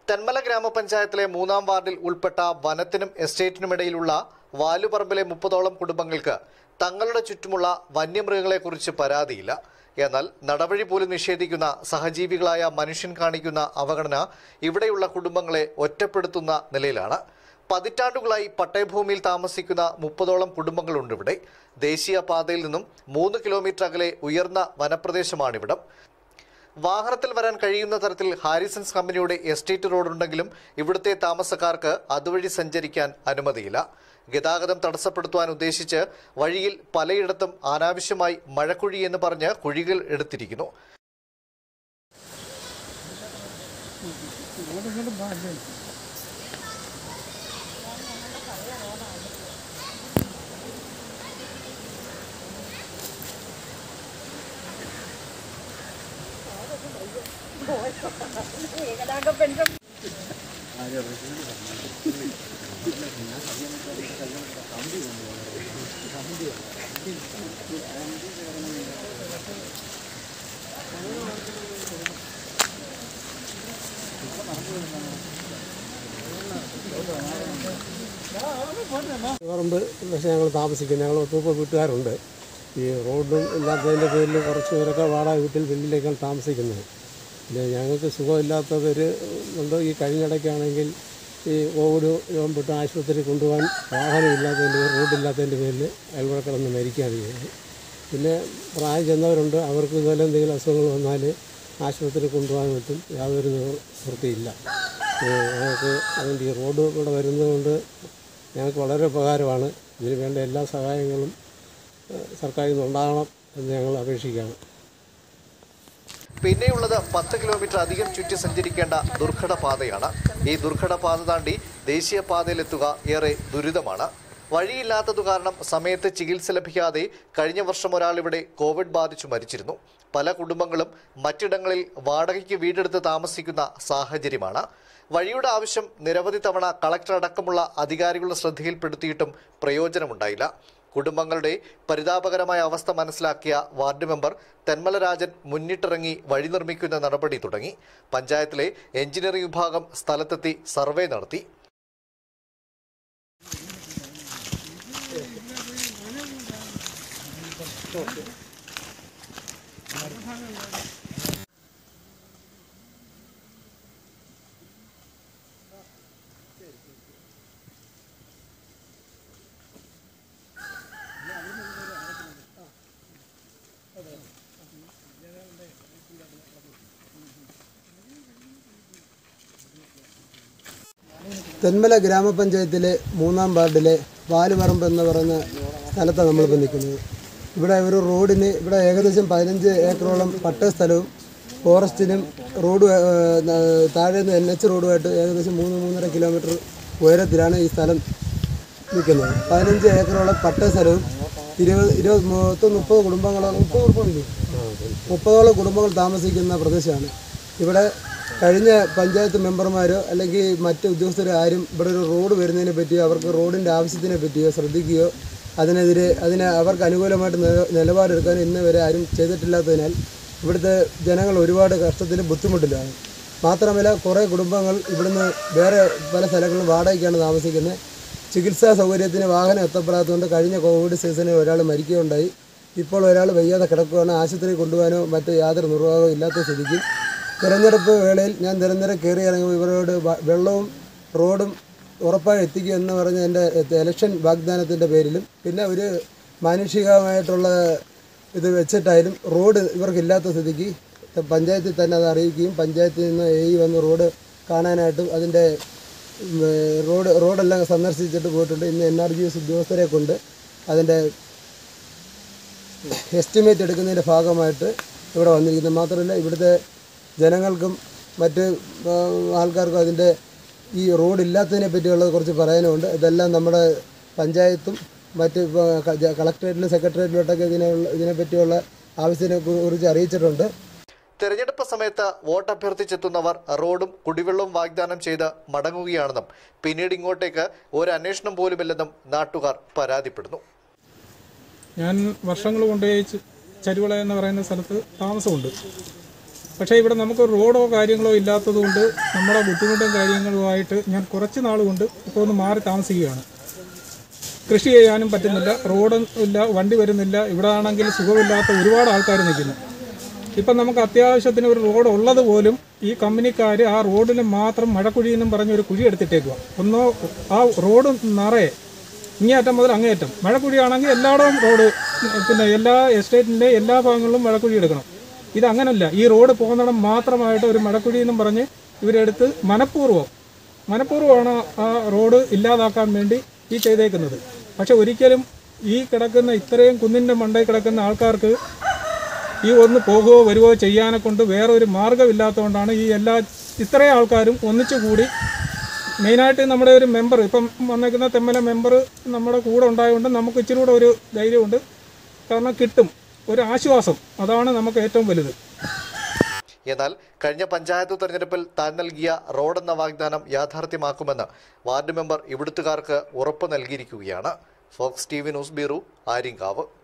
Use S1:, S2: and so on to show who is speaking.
S1: തെന്മല ഗ്രാമപഞ്ചായത്തിലെ മൂന്നാം വാർഡിൽ ഉൾപ്പെട്ട വനത്തിനും എസ്റ്റേറ്റിനുമിടയിലുള്ള വാലുപറമ്പിലെ മുപ്പതോളം കുടുംബങ്ങൾക്ക് തങ്ങളുടെ ചുറ്റുമുള്ള വന്യമൃഗങ്ങളെക്കുറിച്ച് പരാതിയില്ല എന്നാൽ നടപടി പോലും നിഷേധിക്കുന്ന സഹജീവികളായ മനുഷ്യൻ കാണിക്കുന്ന അവഗണന ഇവിടെയുള്ള കുടുംബങ്ങളെ ഒറ്റപ്പെടുത്തുന്ന നിലയിലാണ് പതിറ്റാണ്ടുകളായി പട്ടയഭൂമിയിൽ താമസിക്കുന്ന മുപ്പതോളം കുടുംബങ്ങളുണ്ട് ഇവിടെ ദേശീയ പാതയിൽ നിന്നും മൂന്ന് കിലോമീറ്റർ അകലെ ഉയർന്ന വനപ്രദേശമാണിവിടം വാഹനത്തിൽ വരാൻ കഴിയുന്ന തരത്തിൽ ഹാരിസൺസ് കമ്പനിയുടെ എസ്റ്റേറ്റ് റോഡുണ്ടെങ്കിലും ഇവിടുത്തെ താമസക്കാർക്ക് അതുവഴി സഞ്ചരിക്കാൻ അനുമതിയില്ല ഗതാഗതം തടസ്സപ്പെടുത്തുവാൻ ഉദ്ദേശിച്ച് വഴിയിൽ പലയിടത്തും അനാവശ്യമായി മഴക്കുഴി എന്ന് പറഞ്ഞ് കുഴികൾ എടുത്തിരിക്കുന്നു
S2: പറമ്പ് പക്ഷേ ഞങ്ങൾ താമസിക്കുന്നത് ഞങ്ങൾ ഒട്ടുമുപ്പത് വീട്ടുകാരുണ്ട് ഈ റോഡും ഇല്ലാത്തതിൻ്റെ പേരിൽ കുറച്ച് പേരൊക്കെ വാടക വീട്ടിൽ വെളിയിലേക്കാണ് താമസിക്കുന്നത് പിന്നെ ഞങ്ങൾക്ക് സുഖമില്ലാത്തവർ ഉണ്ട് ഈ കഴിഞ്ഞിടയ്ക്കാണെങ്കിൽ ഈ കോവിഡ് രോഗപ്പെട്ട് ആശുപത്രി കൊണ്ടുപോകാൻ വാഹനമില്ലാത്തതിൻ്റെ പേരിൽ റോഡില്ലാത്തതിൻ്റെ പേരിൽ അയൽവഴ കിടന്ന് മരിക്കുകയാണ് ചെയ്യുന്നത് പിന്നെ പ്രായം ചെന്നവരുണ്ട് അവർക്ക് ഇതുപോലെ എന്തെങ്കിലും അസുഖങ്ങൾ വന്നാൽ ആശുപത്രി കൊണ്ടുപോകാൻ പറ്റും യാതൊരു നിവൃത്തിയില്ല ഏഹ് ഞങ്ങൾക്ക് അതുകൊണ്ട് ഈ റോഡ് ഇവിടെ വരുന്നതുകൊണ്ട് ഞങ്ങൾക്ക് വളരെ ഉപകാരമാണ് ഇതിന് വേണ്ട എല്ലാ സഹായങ്ങളും ഏഹ് സർക്കാരിൽ നിന്ന് ഉണ്ടാകണം എന്ന് ഞങ്ങൾ അപേക്ഷിക്കുകയാണ്
S1: പിന്നെയുള്ളത് പത്ത് കിലോമീറ്റർ അധികം ചുറ്റി സഞ്ചരിക്കേണ്ട ദുർഘട പാതയാണ് ഈ ദുർഘട പാത താണ്ടി ദേശീയ പാതയിലെത്തുക ഏറെ ദുരിതമാണ് വഴിയില്ലാത്തതു കാരണം സമയത്ത് ചികിത്സ ലഭിക്കാതെ കഴിഞ്ഞ വർഷം ഒരാൾ ഇവിടെ കോവിഡ് ബാധിച്ചു മരിച്ചിരുന്നു പല കുടുംബങ്ങളും മറ്റിടങ്ങളിൽ വാടകയ്ക്ക് വീടെടുത്ത് താമസിക്കുന്ന സാഹചര്യമാണ് വഴിയുടെ ആവശ്യം നിരവധി തവണ കളക്ടർ അടക്കമുള്ള അധികാരികളുടെ ശ്രദ്ധയിൽപ്പെടുത്തിയിട്ടും പ്രയോജനമുണ്ടായില്ല കുടുംബങ്ങളുടെ പരിതാപകരമായ അവസ്ഥ മനസ്സിലാക്കിയ വാർഡ് മെമ്പർ തെന്മല രാജൻ മുന്നിട്ടിറങ്ങി വഴി നിർമ്മിക്കുന്ന നടപടി തുടങ്ങി പഞ്ചായത്തിലെ എഞ്ചിനീയറിംഗ് വിഭാഗം സ്ഥലത്തെത്തി സർവേ നടത്തി
S2: തെന്മല ഗ്രാമപഞ്ചായത്തിലെ മൂന്നാം വാർഡിലെ വാലുപറമ്പ് എന്ന് പറയുന്ന സ്ഥലത്താണ് നമ്മളിപ്പോൾ നിൽക്കുന്നത് ഇവിടെ ഒരു റോഡിന് ഇവിടെ ഏകദേശം പതിനഞ്ച് ഏക്കറോളം പട്ട സ്ഥലവും ഫോറസ്റ്റിനും റോഡ് ഏഹ്, ന- താഴെ നിന്ന് എൻ എച്ച് റോഡുമായിട്ട് ഏകദേശം മൂന്ന് മൂന്നര കിലോമീറ്റർ ഉയരത്തിലാണ് ഈ സ്ഥലം നിൽക്കുന്നത് പതിനഞ്ച് ഏക്കറോളം പട്ട സ്ഥലവും ഇരുപത് ഇരുപത് മൊത്തം മുപ്പത് കുടുംബങ്ങളോളം മുപ്പത് കുടുംബമില്ലേ മുപ്പതോളം കുടുംബങ്ങൾ താമസിക്കുന്ന പ്രദേശമാണ് ഇവിടെ കഴിഞ്ഞ പഞ്ചായത്ത് മെമ്പർമാരോ അല്ലെങ്കിൽ മറ്റ് ഉദ്യോഗസ്ഥരോ ആരും ഇവിടെ ഒരു റോഡ് വരുന്നതിനെ പറ്റിയോ അവർക്ക് റോഡിൻ്റെ ആവശ്യത്തിനെ പറ്റിയോ ശ്രദ്ധിക്കുകയോ അതിനെതിരെ അതിനെ അവർക്ക് അനുകൂലമായിട്ട് നില- നിലപാടെടുക്കാൻ ഇന്ന് വരെ ആരും ചെയ്തിട്ടില്ലാത്തതിനാൽ ഇവിടുത്തെ ജനങ്ങൾ ഒരുപാട് കഷ്ടത്തിലും ബുദ്ധിമുട്ടിലാണ് മാത്രമല്ല കുറേ കുടുംബങ്ങൾ ഇവിടുന്ന് വേറെ പല സ്ഥലങ്ങളിലും വാടകയ്ക്കാണ് താമസിക്കുന്നത് ചികിത്സാ സൗകര്യത്തിന് വാഹനം എത്തപ്പെടാത്തതുകൊണ്ട് കഴിഞ്ഞ കോവിഡ് സീസണിൽ ഒരാൾ മരിക്കുകയുണ്ടായി ഇപ്പോൾ ഒരാൾ വയ്യാതെ കിടക്കുകയാണ് ആശുപത്രി കൊണ്ടുപോകാനോ മറ്റ് യാതൊരു നിർവാഹവും ഇല്ലാത്ത സ്ഥിതിക്ക് തിരഞ്ഞെടുപ്പ് വേളയിൽ ഞാൻ നിരന്തരം കയറി ഇറങ്ങുമ്പോൾ ഇവരോട് വ- വെള്ളവും റോഡും ഉറപ്പായി എത്തിക്കുക എന്ന് പറഞ്ഞ എൻ്റെ ഇലക്ഷൻ വാഗ്ദാനത്തിൻ്റെ പേരിലും പിന്നെ ഒരു മാനുഷികമായിട്ടുള്ള ഇത് വെച്ചിട്ടായാലും റോഡ് ഇവർക്കില്ലാത്ത സ്ഥിതിക്ക് പഞ്ചായത്തിൽ തന്നെ അത് അറിയിക്കുകയും പഞ്ചായത്തിൽ നിന്ന് എ വന്ന് റോഡ് കാണാനായിട്ടും അതിൻ്റെ ഉം, ഏഹ് റോഡ് റോഡെല്ലാം സന്ദർശിച്ചിട്ട് പോയിട്ടുണ്ട് ഇന്ന് എൻ ആർ ജി എസ് ഉദ്യോഗസ്ഥരെ കൊണ്ട് അതിൻ്റെ എസ്റ്റിമേറ്റ് എടുക്കുന്നതിൻ്റെ ഭാഗമായിട്ട് ഇവിടെ വന്നിരിക്കുന്നത് മാത്രമല്ല ഇവിടുത്തെ ജനങ്ങൾക്കും മറ്റ് ആ, ആൾക്കാർക്കും അതിൻ്റെ ഈ റോഡ് ഇല്ലാത്തതിനെ പറ്റിയുള്ള കുറച്ച് പറയാനുണ്ട് ഇതെല്ലാം നമ്മുടെ പഞ്ചായത്തും മറ്റ് ഇപ്പൊ ക- ജ- കളക്ടറേറ്റിലും സെക്രട്ടേറിയറ്റിലോട്ടൊക്കെ ഇതിനുള്ള ഇതിനെപ്പറ്റിയുള്ള ആവശ്യത്തിനെ കുറിച്ച് അറിയിച്ചിട്ടുണ്ട്
S1: തെരഞ്ഞെടുപ്പ് സമയത്ത് വോട്ട് അഭ്യർത്ഥിച്ചെത്തുന്നവർ റോഡും കുടിവെള്ളവും വാഗ്ദാനം ചെയ്ത് മടങ്ങുകയാണെന്നും പിന്നീട് ഇങ്ങോട്ടേക്ക് ഒരു അന്വേഷണം പോലുമില്ലെന്നും നാട്ടുകാർ പരാതിപ്പെടുന്നു
S3: ഞാൻ വർഷങ്ങൾ കൊണ്ട് ഈ ച- ചരുവള എന്ന് പറയുന്ന സ്ഥലത്ത് താമസമുണ്ട് പക്ഷേ ഇവിടെ നമുക്ക് റോഡോ കാര്യങ്ങളോ ഇല്ലാത്തതുകൊണ്ട് നമ്മുടെ ബുദ്ധിമുട്ടും കാര്യങ്ങളുമായിട്ട് ഞാൻ കുറച്ച് നാൾ കൊണ്ട് ഇപ്പോൾ ഒന്ന് മാറി താമസിക്കുകയാണ് കൃഷി ചെയ്യാനും പറ്റുന്നില്ല റോഡ് ഇല്ല വണ്ടി വരുന്നില്ല ഇവിടെ ആണെങ്കിൽ സുഖമില്ലാത്ത ഒരുപാട് ആൾക്കാർ നിൽക്കുന്നു ഇപ്പം നമുക്ക് അത്യാവശ്യത്തിന് ഒരു റോഡ് ഉള്ളത് പോലും ഈ കമ്പനിക്കാർ ആ റോഡിൽ മാത്രം മഴക്കുഴി എന്നും പറഞ്ഞ് ഒരു കുഴി എടുത്തിട്ടേക്കുക ഒന്നോ ആ റോഡ് നിറയെ ഇങ്ങേയറ്റം മുതൽ അങ്ങേയറ്റം മഴക്കുഴിയാണെങ്കിൽ എല്ലായിടവും റോഡ് പിന്നെ എല്ലാ എസ്റ്റേറ്റിൻ്റെ എല്ലാ ഭാഗങ്ങളിലും മഴക്കുഴി എടുക്കണം ഇത് അങ്ങനല്ല ഈ റോഡ് പോകുന്നിടം മാത്രമായിട്ട് ഒരു മഴക്കുഴി എന്നും പറഞ്ഞ് ഇവരെടുത്ത് മനഃപൂർവ്വം മനഃപൂർവ്വമാണ് ആ റോഡ് ഇല്ലാതാക്കാൻ വേണ്ടി ഈ ചെയ്തേക്കുന്നത് പക്ഷെ ഒരിക്കലും ഈ കിടക്കുന്ന ഇത്രയും കുന്നിൻ്റെ മണ്ടയിൽ കിടക്കുന്ന ആൾക്കാർക്ക് ഈ ഒന്ന് പോകുകയോ വരുവോ ചെയ്യാനെ കൊണ്ട് വേറെ ഒരു മാർഗ്ഗമില്ലാത്തതുകൊണ്ടാണ് ഈ എല്ലാ ഇത്രയും ആൾക്കാരും ഒന്നിച്ചു കൂടി മെയിനായിട്ട് നമ്മുടെ ഒരു മെമ്പർ ഇപ്പം വന്നേക്കുന്ന തെമ്മല മെമ്പർ നമ്മുടെ കൂടെ ഉണ്ടായതുകൊണ്ട് നമുക്ക് ഇച്ചിരി കൂടെ ഒരു ധൈര്യമുണ്ട് കാരണം കിട്ടും ഒരു ആശ്വാസം അതാണ് നമുക്ക് ഏറ്റവും വലുത്
S1: എന്നാൽ കഴിഞ്ഞ പഞ്ചായത്ത് തെരഞ്ഞെടുപ്പിൽ താൻ നൽകിയ റോഡെന്ന വാഗ്ദാനം യാഥാർത്ഥ്യമാക്കുമെന്ന് വാർഡ് മെമ്പർ ഇവിടുത്തുകാർക്ക് ഉറപ്പ് നൽകിയിരിക്കുകയാണ് Fox T V news bureau Aryankavu